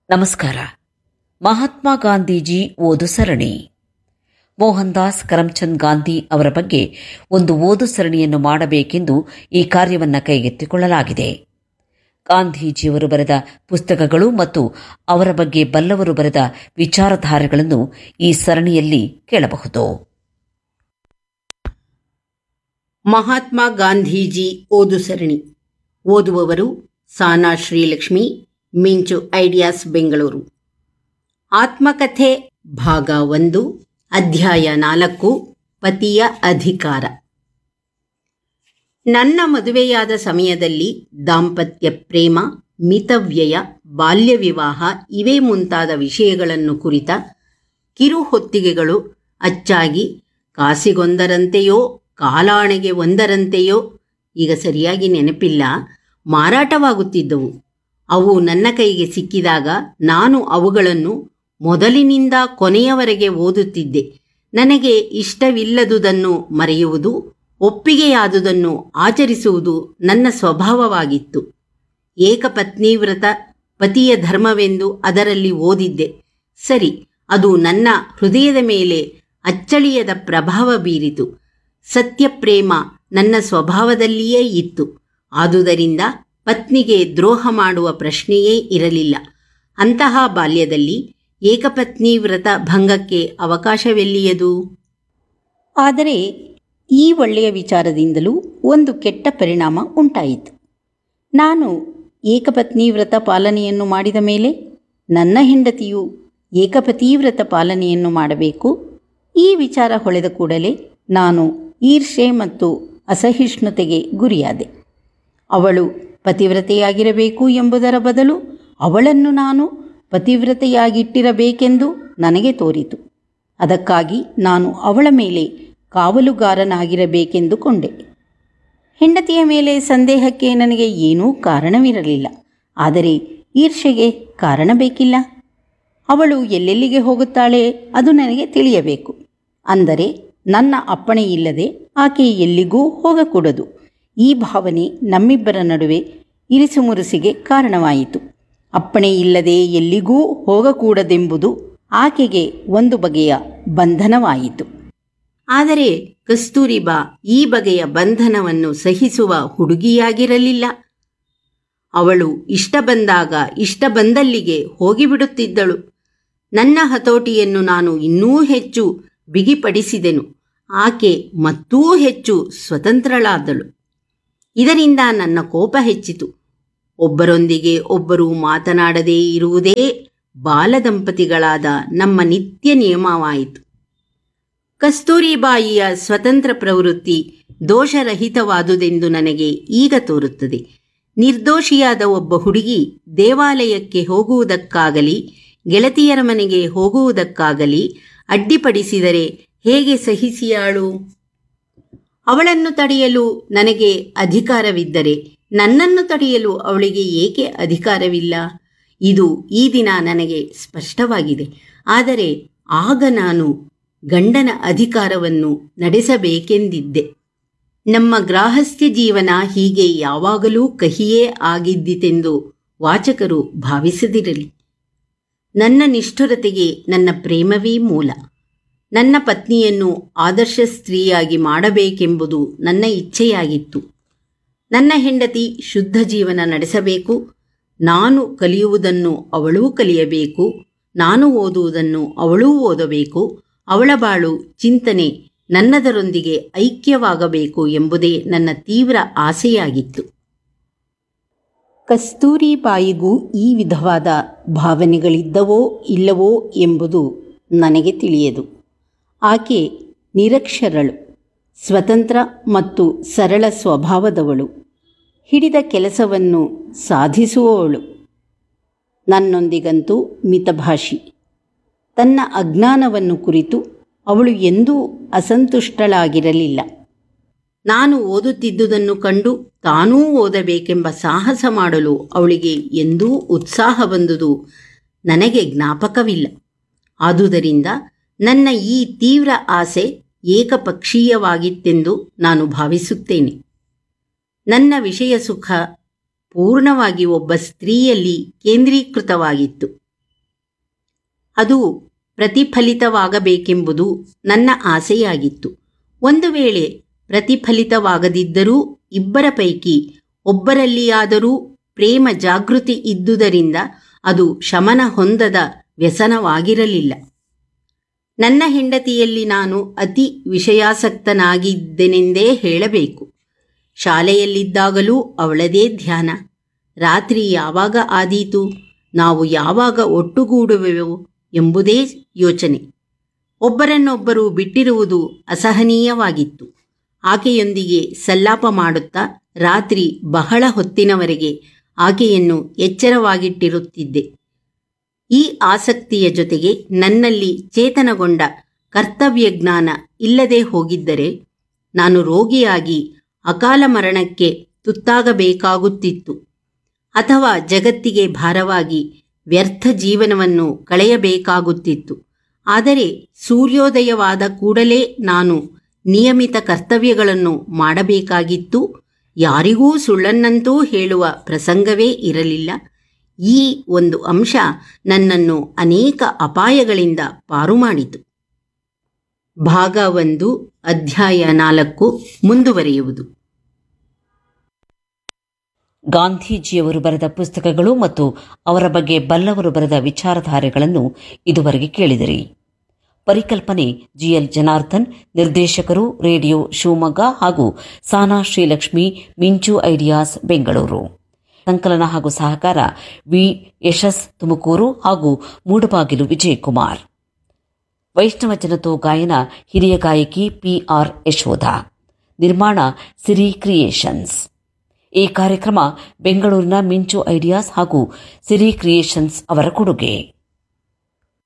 ನಮಸ್ಕಾರ ಮಹಾತ್ಮ ಗಾಂಧೀಜಿ ಓದು ಸರಣಿ ಮೋಹನ್ ದಾಸ್ ಕರಮ್ಚಂದ್ ಗಾಂಧಿ ಅವರ ಬಗ್ಗೆ ಒಂದು ಓದು ಸರಣಿಯನ್ನು ಮಾಡಬೇಕೆಂದು ಈ ಕಾರ್ಯವನ್ನು ಕೈಗೆತ್ತಿಕೊಳ್ಳಲಾಗಿದೆ ಗಾಂಧೀಜಿಯವರು ಬರೆದ ಪುಸ್ತಕಗಳು ಮತ್ತು ಅವರ ಬಗ್ಗೆ ಬಲ್ಲವರು ಬರೆದ ವಿಚಾರಧಾರೆಗಳನ್ನು ಈ ಸರಣಿಯಲ್ಲಿ ಕೇಳಬಹುದು ಮಹಾತ್ಮ ಗಾಂಧೀಜಿ ಓದು ಸರಣಿ ಓದುವವರು ಸಾನಾ ಶ್ರೀಲಕ್ಷ್ಮಿ ಮಿಂಚು ಐಡಿಯಾಸ್ ಬೆಂಗಳೂರು ಆತ್ಮಕಥೆ ಭಾಗ ಒಂದು ಅಧ್ಯಾಯ ನಾಲ್ಕು ಪತಿಯ ಅಧಿಕಾರ ನನ್ನ ಮದುವೆಯಾದ ಸಮಯದಲ್ಲಿ ದಾಂಪತ್ಯ ಪ್ರೇಮ ಮಿತವ್ಯಯ ಬಾಲ್ಯ ವಿವಾಹ ಇವೇ ಮುಂತಾದ ವಿಷಯಗಳನ್ನು ಕುರಿತ ಕಿರು ಹೊತ್ತಿಗೆಗಳು ಅಚ್ಚಾಗಿ ಕಾಸಿಗೊಂದರಂತೆಯೋ ಕಾಲಾಣೆಗೆ ಒಂದರಂತೆಯೋ ಈಗ ಸರಿಯಾಗಿ ನೆನಪಿಲ್ಲ ಮಾರಾಟವಾಗುತ್ತಿದ್ದವು ಅವು ನನ್ನ ಕೈಗೆ ಸಿಕ್ಕಿದಾಗ ನಾನು ಅವುಗಳನ್ನು ಮೊದಲಿನಿಂದ ಕೊನೆಯವರೆಗೆ ಓದುತ್ತಿದ್ದೆ ನನಗೆ ಇಷ್ಟವಿಲ್ಲದುದನ್ನು ಮರೆಯುವುದು ಒಪ್ಪಿಗೆಯಾದುದನ್ನು ಆಚರಿಸುವುದು ನನ್ನ ಸ್ವಭಾವವಾಗಿತ್ತು ಏಕಪತ್ನೀವ್ರತ ಪತಿಯ ಧರ್ಮವೆಂದು ಅದರಲ್ಲಿ ಓದಿದ್ದೆ ಸರಿ ಅದು ನನ್ನ ಹೃದಯದ ಮೇಲೆ ಅಚ್ಚಳಿಯದ ಪ್ರಭಾವ ಬೀರಿತು ಸತ್ಯಪ್ರೇಮ ನನ್ನ ಸ್ವಭಾವದಲ್ಲಿಯೇ ಇತ್ತು ಆದುದರಿಂದ ಪತ್ನಿಗೆ ದ್ರೋಹ ಮಾಡುವ ಪ್ರಶ್ನೆಯೇ ಇರಲಿಲ್ಲ ಅಂತಹ ಬಾಲ್ಯದಲ್ಲಿ ಏಕಪತ್ನಿ ವ್ರತ ಭಂಗಕ್ಕೆ ಅವಕಾಶವೆಲ್ಲಿಯದು ಆದರೆ ಈ ಒಳ್ಳೆಯ ವಿಚಾರದಿಂದಲೂ ಒಂದು ಕೆಟ್ಟ ಪರಿಣಾಮ ಉಂಟಾಯಿತು ನಾನು ಏಕಪತ್ನಿ ವ್ರತ ಪಾಲನೆಯನ್ನು ಮಾಡಿದ ಮೇಲೆ ನನ್ನ ಹೆಂಡತಿಯು ಏಕಪತೀವ್ರತ ಪಾಲನೆಯನ್ನು ಮಾಡಬೇಕು ಈ ವಿಚಾರ ಹೊಳೆದ ಕೂಡಲೇ ನಾನು ಈರ್ಷೆ ಮತ್ತು ಅಸಹಿಷ್ಣುತೆಗೆ ಗುರಿಯಾದೆ ಅವಳು ಪತಿವ್ರತೆಯಾಗಿರಬೇಕು ಎಂಬುದರ ಬದಲು ಅವಳನ್ನು ನಾನು ಪತಿವ್ರತೆಯಾಗಿಟ್ಟಿರಬೇಕೆಂದು ನನಗೆ ತೋರಿತು ಅದಕ್ಕಾಗಿ ನಾನು ಅವಳ ಮೇಲೆ ಕಾವಲುಗಾರನಾಗಿರಬೇಕೆಂದುಕೊಂಡೆ ಹೆಂಡತಿಯ ಮೇಲೆ ಸಂದೇಹಕ್ಕೆ ನನಗೆ ಏನೂ ಕಾರಣವಿರಲಿಲ್ಲ ಆದರೆ ಈರ್ಷೆಗೆ ಕಾರಣ ಬೇಕಿಲ್ಲ ಅವಳು ಎಲ್ಲೆಲ್ಲಿಗೆ ಹೋಗುತ್ತಾಳೆ ಅದು ನನಗೆ ತಿಳಿಯಬೇಕು ಅಂದರೆ ನನ್ನ ಅಪ್ಪಣೆ ಇಲ್ಲದೆ ಆಕೆ ಎಲ್ಲಿಗೂ ಹೋಗಕೂಡದು ಈ ಭಾವನೆ ನಮ್ಮಿಬ್ಬರ ನಡುವೆ ಇರಿಸುಮುರುಸಿಗೆ ಕಾರಣವಾಯಿತು ಅಪ್ಪಣೆ ಇಲ್ಲದೆ ಎಲ್ಲಿಗೂ ಹೋಗಕೂಡದೆಂಬುದು ಆಕೆಗೆ ಒಂದು ಬಗೆಯ ಬಂಧನವಾಯಿತು ಆದರೆ ಕಸ್ತೂರಿಬಾ ಈ ಬಗೆಯ ಬಂಧನವನ್ನು ಸಹಿಸುವ ಹುಡುಗಿಯಾಗಿರಲಿಲ್ಲ ಅವಳು ಇಷ್ಟ ಬಂದಾಗ ಇಷ್ಟ ಬಂದಲ್ಲಿಗೆ ಹೋಗಿಬಿಡುತ್ತಿದ್ದಳು ನನ್ನ ಹತೋಟಿಯನ್ನು ನಾನು ಇನ್ನೂ ಹೆಚ್ಚು ಬಿಗಿಪಡಿಸಿದೆನು ಆಕೆ ಮತ್ತೂ ಹೆಚ್ಚು ಸ್ವತಂತ್ರಳಾದಳು ಇದರಿಂದ ನನ್ನ ಕೋಪ ಹೆಚ್ಚಿತು ಒಬ್ಬರೊಂದಿಗೆ ಒಬ್ಬರು ಮಾತನಾಡದೇ ಇರುವುದೇ ಬಾಲದಂಪತಿಗಳಾದ ನಮ್ಮ ನಿತ್ಯ ನಿಯಮವಾಯಿತು ಕಸ್ತೂರಿಬಾಯಿಯ ಸ್ವತಂತ್ರ ಪ್ರವೃತ್ತಿ ದೋಷರಹಿತವಾದುದೆಂದು ನನಗೆ ಈಗ ತೋರುತ್ತದೆ ನಿರ್ದೋಷಿಯಾದ ಒಬ್ಬ ಹುಡುಗಿ ದೇವಾಲಯಕ್ಕೆ ಹೋಗುವುದಕ್ಕಾಗಲಿ ಗೆಳತಿಯರ ಮನೆಗೆ ಹೋಗುವುದಕ್ಕಾಗಲಿ ಅಡ್ಡಿಪಡಿಸಿದರೆ ಹೇಗೆ ಸಹಿಸಿಯಾಳು ಅವಳನ್ನು ತಡೆಯಲು ನನಗೆ ಅಧಿಕಾರವಿದ್ದರೆ ನನ್ನನ್ನು ತಡೆಯಲು ಅವಳಿಗೆ ಏಕೆ ಅಧಿಕಾರವಿಲ್ಲ ಇದು ಈ ದಿನ ನನಗೆ ಸ್ಪಷ್ಟವಾಗಿದೆ ಆದರೆ ಆಗ ನಾನು ಗಂಡನ ಅಧಿಕಾರವನ್ನು ನಡೆಸಬೇಕೆಂದಿದ್ದೆ ನಮ್ಮ ಗ್ರಾಹಸ್ಥ್ಯ ಜೀವನ ಹೀಗೆ ಯಾವಾಗಲೂ ಕಹಿಯೇ ಆಗಿದ್ದಿತೆಂದು ವಾಚಕರು ಭಾವಿಸದಿರಲಿ ನನ್ನ ನಿಷ್ಠುರತೆಗೆ ನನ್ನ ಪ್ರೇಮವೇ ಮೂಲ ನನ್ನ ಪತ್ನಿಯನ್ನು ಆದರ್ಶ ಸ್ತ್ರೀಯಾಗಿ ಮಾಡಬೇಕೆಂಬುದು ನನ್ನ ಇಚ್ಛೆಯಾಗಿತ್ತು ನನ್ನ ಹೆಂಡತಿ ಶುದ್ಧ ಜೀವನ ನಡೆಸಬೇಕು ನಾನು ಕಲಿಯುವುದನ್ನು ಅವಳೂ ಕಲಿಯಬೇಕು ನಾನು ಓದುವುದನ್ನು ಅವಳೂ ಓದಬೇಕು ಅವಳ ಬಾಳು ಚಿಂತನೆ ನನ್ನದರೊಂದಿಗೆ ಐಕ್ಯವಾಗಬೇಕು ಎಂಬುದೇ ನನ್ನ ತೀವ್ರ ಆಸೆಯಾಗಿತ್ತು ಕಸ್ತೂರಿಬಾಯಿಗೂ ಈ ವಿಧವಾದ ಭಾವನೆಗಳಿದ್ದವೋ ಇಲ್ಲವೋ ಎಂಬುದು ನನಗೆ ತಿಳಿಯದು ಆಕೆ ನಿರಕ್ಷರಳು ಸ್ವತಂತ್ರ ಮತ್ತು ಸರಳ ಸ್ವಭಾವದವಳು ಹಿಡಿದ ಕೆಲಸವನ್ನು ಸಾಧಿಸುವವಳು ನನ್ನೊಂದಿಗಂತೂ ಮಿತಭಾಷಿ ತನ್ನ ಅಜ್ಞಾನವನ್ನು ಕುರಿತು ಅವಳು ಎಂದೂ ಅಸಂತುಷ್ಟಳಾಗಿರಲಿಲ್ಲ ನಾನು ಓದುತ್ತಿದ್ದುದನ್ನು ಕಂಡು ತಾನೂ ಓದಬೇಕೆಂಬ ಸಾಹಸ ಮಾಡಲು ಅವಳಿಗೆ ಎಂದೂ ಉತ್ಸಾಹ ಬಂದುದು ನನಗೆ ಜ್ಞಾಪಕವಿಲ್ಲ ಆದುದರಿಂದ ನನ್ನ ಈ ತೀವ್ರ ಆಸೆ ಏಕಪಕ್ಷೀಯವಾಗಿತ್ತೆಂದು ನಾನು ಭಾವಿಸುತ್ತೇನೆ ನನ್ನ ವಿಷಯ ಸುಖ ಪೂರ್ಣವಾಗಿ ಒಬ್ಬ ಸ್ತ್ರೀಯಲ್ಲಿ ಕೇಂದ್ರೀಕೃತವಾಗಿತ್ತು ಅದು ಪ್ರತಿಫಲಿತವಾಗಬೇಕೆಂಬುದು ನನ್ನ ಆಸೆಯಾಗಿತ್ತು ಒಂದು ವೇಳೆ ಪ್ರತಿಫಲಿತವಾಗದಿದ್ದರೂ ಇಬ್ಬರ ಪೈಕಿ ಒಬ್ಬರಲ್ಲಿಯಾದರೂ ಪ್ರೇಮ ಜಾಗೃತಿ ಇದ್ದುದರಿಂದ ಅದು ಶಮನ ಹೊಂದದ ವ್ಯಸನವಾಗಿರಲಿಲ್ಲ ನನ್ನ ಹೆಂಡತಿಯಲ್ಲಿ ನಾನು ಅತಿ ವಿಷಯಾಸಕ್ತನಾಗಿದ್ದೆನೆಂದೇ ಹೇಳಬೇಕು ಶಾಲೆಯಲ್ಲಿದ್ದಾಗಲೂ ಅವಳದೇ ಧ್ಯಾನ ರಾತ್ರಿ ಯಾವಾಗ ಆದೀತು ನಾವು ಯಾವಾಗ ಒಟ್ಟುಗೂಡುವೆವು ಎಂಬುದೇ ಯೋಚನೆ ಒಬ್ಬರನ್ನೊಬ್ಬರು ಬಿಟ್ಟಿರುವುದು ಅಸಹನೀಯವಾಗಿತ್ತು ಆಕೆಯೊಂದಿಗೆ ಸಲ್ಲಾಪ ಮಾಡುತ್ತಾ ರಾತ್ರಿ ಬಹಳ ಹೊತ್ತಿನವರೆಗೆ ಆಕೆಯನ್ನು ಎಚ್ಚರವಾಗಿಟ್ಟಿರುತ್ತಿದ್ದೆ ಈ ಆಸಕ್ತಿಯ ಜೊತೆಗೆ ನನ್ನಲ್ಲಿ ಚೇತನಗೊಂಡ ಕರ್ತವ್ಯ ಜ್ಞಾನ ಇಲ್ಲದೆ ಹೋಗಿದ್ದರೆ ನಾನು ರೋಗಿಯಾಗಿ ಅಕಾಲ ಮರಣಕ್ಕೆ ತುತ್ತಾಗಬೇಕಾಗುತ್ತಿತ್ತು ಅಥವಾ ಜಗತ್ತಿಗೆ ಭಾರವಾಗಿ ವ್ಯರ್ಥ ಜೀವನವನ್ನು ಕಳೆಯಬೇಕಾಗುತ್ತಿತ್ತು ಆದರೆ ಸೂರ್ಯೋದಯವಾದ ಕೂಡಲೇ ನಾನು ನಿಯಮಿತ ಕರ್ತವ್ಯಗಳನ್ನು ಮಾಡಬೇಕಾಗಿತ್ತು ಯಾರಿಗೂ ಸುಳ್ಳನ್ನಂತೂ ಹೇಳುವ ಪ್ರಸಂಗವೇ ಇರಲಿಲ್ಲ ಈ ಒಂದು ಅಂಶ ನನ್ನನ್ನು ಅನೇಕ ಅಪಾಯಗಳಿಂದ ಪಾರು ಮಾಡಿತು ಭಾಗ ಒಂದು ಅಧ್ಯಾಯ ನಾಲ್ಕು ಮುಂದುವರಿಯುವುದು ಗಾಂಧೀಜಿಯವರು ಬರೆದ ಪುಸ್ತಕಗಳು ಮತ್ತು ಅವರ ಬಗ್ಗೆ ಬಲ್ಲವರು ಬರೆದ ವಿಚಾರಧಾರೆಗಳನ್ನು ಇದುವರೆಗೆ ಕೇಳಿದಿರಿ ಪರಿಕಲ್ಪನೆ ಜಿಎಲ್ ಜನಾರ್ದನ್ ನಿರ್ದೇಶಕರು ರೇಡಿಯೋ ಶಿವಮೊಗ್ಗ ಹಾಗೂ ಸಾನಾ ಶ್ರೀಲಕ್ಷ್ಮಿ ಮಿಂಚು ಐಡಿಯಾಸ್ ಬೆಂಗಳೂರು ಸಂಕಲನ ಹಾಗೂ ಸಹಕಾರ ವಿ ಯಶಸ್ ತುಮಕೂರು ಹಾಗೂ ಮೂಡಬಾಗಿಲು ವಿಜಯಕುಮಾರ್ ವೈಷ್ಣವ ಜನತೋ ಗಾಯನ ಹಿರಿಯ ಗಾಯಕಿ ಪಿಆರ್ ಯಶೋಧ ನಿರ್ಮಾಣ ಸಿರಿ ಕ್ರಿಯೇಷನ್ಸ್ ಈ ಕಾರ್ಯಕ್ರಮ ಬೆಂಗಳೂರಿನ ಮಿಂಚು ಐಡಿಯಾಸ್ ಹಾಗೂ ಸಿರಿ ಕ್ರಿಯೇಷನ್ಸ್ ಅವರ ಕೊಡುಗೆ